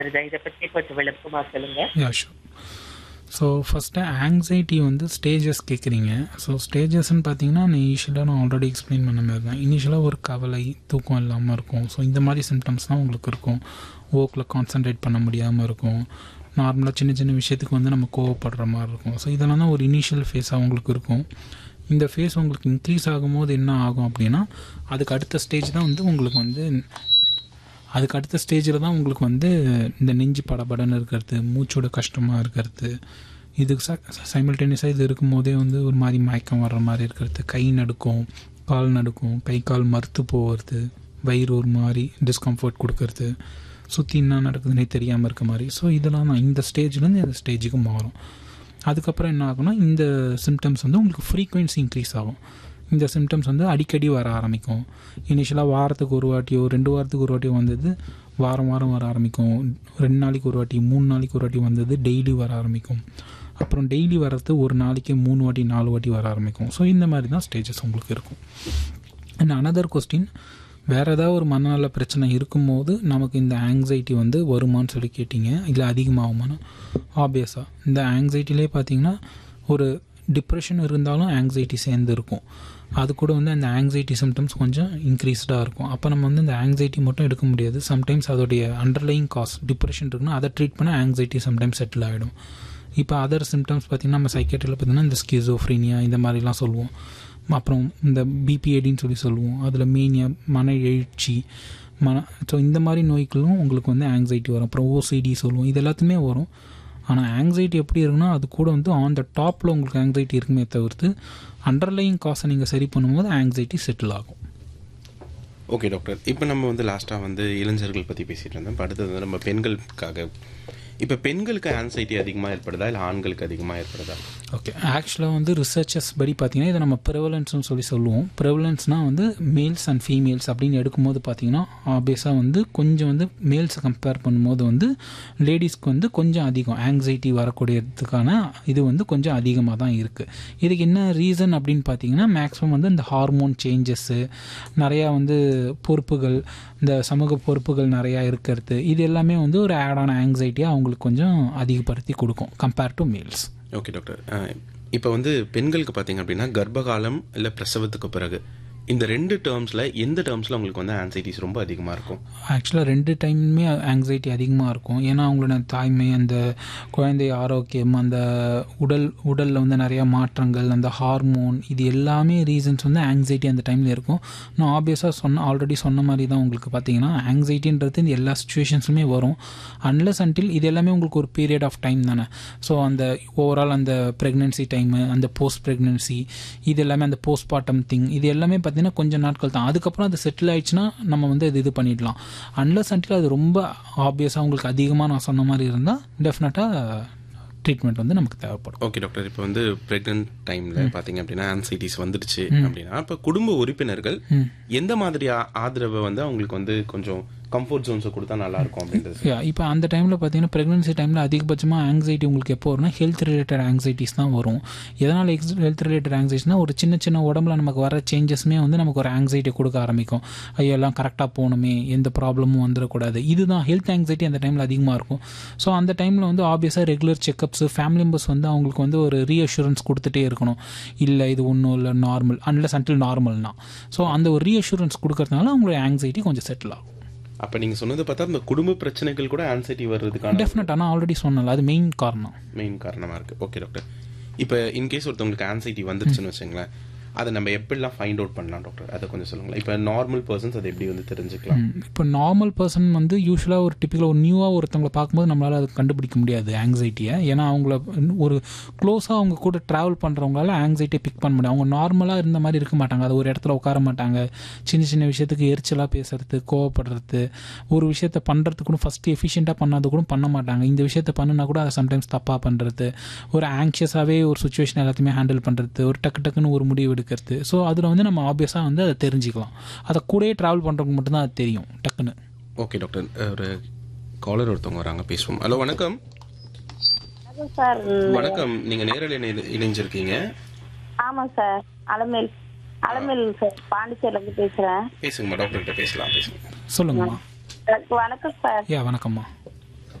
வருதா இதை பத்தி கொஞ்சம் விளக்கமா சொல்லுங்க yeah sure so first anxiety வந்து ஸ்டேஜஸ் கேட்குறீங்க ஸோ ஸ்டேஜஸ்ன்னு பார்த்தீங்கன்னா நான் இனிஷியலாக நான் ஆல்ரெடி எக்ஸ்பிளைன் பண்ண மாதிரி தான் இனிஷியலாக ஒரு கவலை தூக்கம் இல்லாமல் இருக்கும் ஸோ இந்த மாதிரி சிம்டம்ஸ் தான் உங்களுக்கு இருக்கும் ஒர்க்கில் கான்சென்ட்ரேட் பண்ண முடியாமல் இருக்கும் நார்மலாக சின்ன சின்ன விஷயத்துக்கு வந்து நம்ம கோவப்படுற மாதிரி இருக்கும் ஸோ இதெல்லாம் தான் ஒரு இனிஷியல் ஃபேஸாக உங்களுக்கு இருக்கும் இந்த ஃபேஸ் உங்களுக்கு இன்க்ரீஸ் ஆகும்போது என்ன ஆகும் அப்படின்னா அதுக்கு அடுத்த ஸ்டேஜ் தான் வந்து உங்களுக்கு வந்து அதுக்கு அடுத்த ஸ்டேஜில் தான் உங்களுக்கு வந்து இந்த நெஞ்சு படபடன்னு இருக்கிறது மூச்சோட கஷ்டமாக இருக்கிறது இதுக்கு ச சைமல்டேனியஸாக இது இருக்கும்போதே வந்து ஒரு மாதிரி மயக்கம் வர்ற மாதிரி இருக்கிறது கை நடுக்கும் கால் நடுக்கும் கை கால் மறுத்து போகிறது வயிறு ஒரு மாதிரி டிஸ்கம்ஃபர்ட் கொடுக்கறது சுற்றி என்ன நடக்குதுன்னே தெரியாமல் இருக்க மாதிரி ஸோ இதெல்லாம் தான் இந்த ஸ்டேஜ்லேருந்து இந்த ஸ்டேஜுக்கு மாறும் அதுக்கப்புறம் என்ன ஆகும்னா இந்த சிம்டம்ஸ் வந்து உங்களுக்கு ஃப்ரீக்வன்சி இன்க்ரீஸ் ஆகும் இந்த சிம்டம்ஸ் வந்து அடிக்கடி வர ஆரம்பிக்கும் இனிஷியலாக வாரத்துக்கு ஒரு வாட்டியோ ரெண்டு வாரத்துக்கு ஒரு வாட்டியோ வந்தது வாரம் வாரம் வர ஆரம்பிக்கும் ரெண்டு நாளைக்கு ஒரு வாட்டி மூணு நாளைக்கு ஒரு வாட்டி வந்தது டெய்லி வர ஆரம்பிக்கும் அப்புறம் டெய்லி வர்றது ஒரு நாளைக்கு மூணு வாட்டி நாலு வாட்டி வர ஆரம்பிக்கும் ஸோ இந்த மாதிரி தான் ஸ்டேஜஸ் உங்களுக்கு இருக்கும் அண்ட் அனதர் கொஸ்டின் வேறு ஏதாவது ஒரு மனநல பிரச்சனை இருக்கும்போது நமக்கு இந்த ஆங்ஸைட்டி வந்து வருமான்னு சொல்லி கேட்டிங்க இல்லை அதிகமாகுமான்னு ஆப்வியஸாக இந்த ஆங்ஸைட்டிலே பார்த்தீங்கன்னா ஒரு டிப்ரெஷன் இருந்தாலும் ஆங்ஸைட்டி சேர்ந்து இருக்கும் அது கூட வந்து அந்த ஆங்ஸைட்டி சிம்டம்ஸ் கொஞ்சம் இன்க்ரீஸ்டாக இருக்கும் அப்போ நம்ம வந்து இந்த ஆங்ஸைட்டி மட்டும் எடுக்க முடியாது சம்டைம்ஸ் அதோடைய அண்டர்லைங் காஸ் டிப்ரெஷன் இருக்குன்னா அதை ட்ரீட் பண்ண ஆங்ஸைட்டி சம்டைம்ஸ் செட்டில் ஆகிடும் இப்போ அதர் சிம்டம்ஸ் பார்த்திங்கன்னா நம்ம சைக்கேட்ரியில் பார்த்திங்கன்னா இந்த ஸ்கிசோஃப்ரீனியா இந்த மாதிரிலாம் சொல்லுவோம் அப்புறம் இந்த பிபிஏடின்னு சொல்லி சொல்லுவோம் அதில் மேனியா மன எழுச்சி மன ஸோ இந்த மாதிரி நோய்களும் உங்களுக்கு வந்து ஆங்ஸைட்டி வரும் அப்புறம் ஓசிடி சொல்லுவோம் இது எல்லாத்துமே வரும் ஆனால் ஆங்ஸைட்டி எப்படி இருக்குன்னா அது கூட வந்து ஆன் த டாப்பில் உங்களுக்கு ஆங்ஸைட்டி இருக்குமே தவிர்த்து அண்டர்லைங் காசை நீங்கள் சரி பண்ணும்போது ஆங்ஸைட்டி செட்டில் ஆகும் ஓகே டாக்டர் இப்போ நம்ம வந்து லாஸ்ட்டாக வந்து இளைஞர்கள் பற்றி பேசிகிட்டு இருந்தோம் இப்போ அடுத்தது வந்து நம்ம பெண்களுக்காக இப்போ பெண்களுக்கு ஆன்சைட்டி அதிகமாக ஏற்படுதா இல்லை ஆண்களுக்கு அதிகமாக ஏற்படுதா ஓகே ஆக்சுவலாக வந்து ரிசர்ச்சஸ் படி பார்த்தீங்கன்னா இதை நம்ம ப்ரெவலன்ஸ்னு சொல்லி சொல்லுவோம் ப்ரெவலன்ஸ்னால் வந்து மேல்ஸ் அண்ட் ஃபீமேல்ஸ் அப்படின்னு எடுக்கும்போது பார்த்தீங்கன்னா ஆப்வியஸாக வந்து கொஞ்சம் வந்து மேல்ஸை கம்பேர் பண்ணும்போது வந்து லேடிஸ்க்கு வந்து கொஞ்சம் அதிகம் ஆங்ஸைட்டி வரக்கூடியதுக்கான இது வந்து கொஞ்சம் அதிகமாக தான் இருக்குது இதுக்கு என்ன ரீசன் அப்படின்னு பார்த்தீங்கன்னா மேக்ஸிமம் வந்து இந்த ஹார்மோன் சேஞ்சஸ்ஸு நிறையா வந்து பொறுப்புகள் இந்த சமூக பொறுப்புகள் நிறையா இருக்கிறது இது எல்லாமே வந்து ஒரு ஆடான ஆங்ஸைட்டியாக அவங்களுக்கு கொஞ்சம் அதிகப்படுத்தி கொடுக்கும் compare to males okay doctor இப்போ வந்து பெண்களுக்கு பார்த்தீங்க அப்படின்னா கர்ப்பகாலம் இல்லை பிரசவத்துக்கு பிறகு இந்த ரெண்டு டேர்ம்ஸில் எந்த டேர்ம்ஸில் உங்களுக்கு வந்து ஆன்சைட்டிஸ் ரொம்ப அதிகமாக இருக்கும் ஆக்சுவலாக ரெண்டு டைமுமே ஆங்ஸைட்டி அதிகமாக இருக்கும் ஏன்னா அவங்களோட தாய்மை அந்த குழந்தை ஆரோக்கியம் அந்த உடல் உடலில் வந்து நிறையா மாற்றங்கள் அந்த ஹார்மோன் இது எல்லாமே ரீசன்ஸ் வந்து ஆங்ஸைட்டி அந்த டைமில் இருக்கும் நான் ஆப்வியஸாக சொன்ன ஆல்ரெடி சொன்ன மாதிரி தான் உங்களுக்கு பார்த்தீங்கன்னா ஆங்ஸைட்டின்றது இந்த எல்லா சுச்சுவேஷன்ஸுமே வரும் அன்லஸ் அன்டில் இது எல்லாமே உங்களுக்கு ஒரு பீரியட் ஆஃப் டைம் தானே ஸோ அந்த ஓவரால் அந்த ப்ரெக்னென்சி டைமு அந்த போஸ்ட் ப்ரெக்னென்சி இது எல்லாமே அந்த போஸ்ட்மார்ட்டம் திங் இது எல்லாமே பார்த்தீங்கன்னா கொஞ்சம் நாட்கள் தான் அதுக்கப்புறம் அது செட்டில் ஆயிடுச்சுன்னா நம்ம வந்து இது இது பண்ணிடலாம் அன்லஸ் அன்டில் அது ரொம்ப ஆப்வியஸாக உங்களுக்கு அதிகமாக நான் சொன்ன மாதிரி இருந்தால் டெஃபினட்டாக ட்ரீட்மெண்ட் வந்து நமக்கு தேவைப்படும் ஓகே டாக்டர் இப்போ வந்து பிரெக்னன்ட் டைம்ல பாத்தீங்க அப்படின்னா ஆன்சைட்டிஸ் வந்துடுச்சு அப்படின்னா இப்போ குடும்ப உறுப்பினர்கள் எந்த மாதிரி ஆ- ஆதரவை வந்து அவங்களுக்கு வந்து கொஞ்சம் கம்ஃபர்ட் ஜோன்ஸை கொடுத்தா நல்லா இருக்கும் அப்படின்றது யா இப்போ அந்த டைமில் பார்த்தீங்கன்னா ப்ரெக்னன்சி டைமில் அதிகபட்சமாக ஆங்ஸைட்டி உங்களுக்கு எப்போ வரும்னா ஹெல்த் ரிலேட்டட் ஆங்ஸைட்டிஸ் தான் வரும் எதனால் எக்ஸ் ஹெல்த் ரிலேட்டட் ஆங்ஸைட்டிஸ்னா ஒரு சின்ன சின்ன உடம்புல நமக்கு வர சேஞ்சஸுமே வந்து நமக்கு ஒரு ஆங்ஸைட்டி கொடுக்க ஆரம்பிக்கும் ஐயோ எல்லாம் கரெக்டாக போகணுமே எந்த ப்ராப்ளமும் வந்துடக்கூடாது இதுதான் ஹெல்த் ஆங்ஸைட்டி அந்த டைமில் அதிகமாக இருக்கும் ஸோ அந்த டைமில் வந்து ஆப்வியஸாக ரெகுலர் செக்கப்ஸ் ஃபேமிலி மெம்பர்ஸ் வந்து அவங்களுக்கு வந்து ஒரு ரீஅஷூரன்ஸ் கொடுத்துட்டே இருக்கணும் இல்லை இது ஒன்றும் இல்லை நார்மல் அன்லஸ் அன்டில் நார்மல்னா ஸோ அந்த ஒரு ரீஅஷூரன்ஸ் கொடுக்கறதுனால அவங்களோட ஆங்ஸைட்டி கொஞ்சம் செட்டில் ஆகும் அப்ப நீங்க சொன்னது பார்த்தா இந்த குடும்ப பிரச்சனைகள் கூட ஆன்சைட்டி வர்றதுக்கான டெஃபினட் ஆனால் ஆல்ரெடி சொன்னல அது மெயின் காரணம் மெயின் காரணமா இருக்கு ஓகே டாக்டர் இப்போ இன்கேஸ் ஒருத்தவங்களுக்கு ஆன்சைட்டி வந்துருச்சுன்னு வச்சுங்களேன் அதை நம்ம எப்படிலாம் ஃபைண்ட் அவுட் பண்ணலாம் டாக்டர் அதை கொஞ்சம் சொல்லுங்களேன் இப்போ நார்மல் பர்சன்ஸ் அதை எப்படி வந்து தெரிஞ்சுக்கலாம் இப்போ நார்மல் பர்சன் வந்து யூஸ்வலாக ஒரு டிப்பிக்கல் ஒரு நியூவாக ஒருத்தவங்களை பார்க்கும்போது நம்மளால் அதை கண்டுபிடிக்க முடியாது ஆங்ஸைட்டியை ஏன்னா அவங்கள ஒரு க்ளோஸாக அவங்க கூட ட்ராவல் பண்ணுறவங்களால ஆங்ஸைட்டியை பிக் பண்ண முடியும் அவங்க நார்மலாக இருந்த மாதிரி இருக்க மாட்டாங்க அது ஒரு இடத்துல உட்கார மாட்டாங்க சின்ன சின்ன விஷயத்துக்கு எரிச்சலாக பேசுறது கோவப்படுறது ஒரு விஷயத்த பண்ணுறதுக்கு கூட ஃபஸ்ட்டு எஃபிஷியண்ட்டாக பண்ணாத கூட பண்ண மாட்டாங்க இந்த விஷயத்த பண்ணுனா கூட அதை சம்டைம்ஸ் தப்பாக பண்ணுறது ஒரு ஆங்ஷியஸாகவே ஒரு சுச்சுவேஷன் எல்லாத்தையுமே ஹேண்டில் பண்ணுறது ஒரு டக்கு டக்குன்னு ஒரு முடிவு எடுக்கிறது ஸோ அதில் வந்து நம்ம ஆப்வியஸாக வந்து அதை தெரிஞ்சுக்கலாம் அதை கூடயே ட்ராவல் பண்ணுறவங்க மட்டும்தான் அது தெரியும் டக்குன்னு ஓகே டாக்டர் ஒரு காலர் ஒருத்தவங்க வராங்க பேசுவோம் ஹலோ வணக்கம் வணக்கம் சார் வணக்கம் நீங்க நேரில் இணை- இணைஞ்சிருக்கீங்க ஆமா சார் அலமேல் அலமேல் சார் பாண்டிச்சேரில இருந்து பேசுறேன் பேசுங்கம்மா டாக்டர் கிட்ட பேசலாம் பேசுங்க சொல்லுங்கம்மா வணக்கம் சார் யா வணக்கம்மா